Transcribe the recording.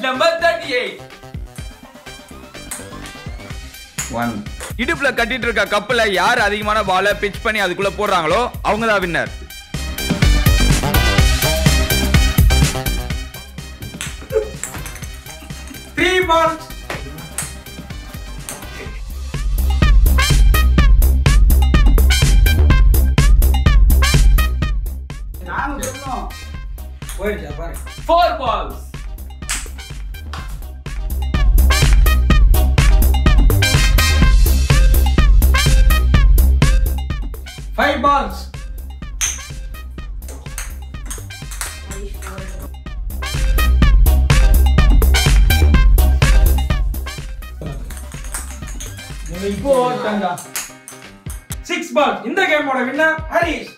number thirty eight one இடுப்புல கட்டிட்டு இருக்க கப்பல யார் அதிகமான பால பிச் பண்ணி அதுக்குள்ள போடுறாங்களோ அவங்க தான் வின்னர் த்ரீ பால்ஸ் நாங்க சொன்னோம் போயிடுச்சா பாரு ஃபோர் பால்ஸ் ஃபைவ் பால்ஸ் இப்போ தங்கா சிக்ஸ் பால்ஸ் இந்த கேமோட வின்னர் ஹரிஷ்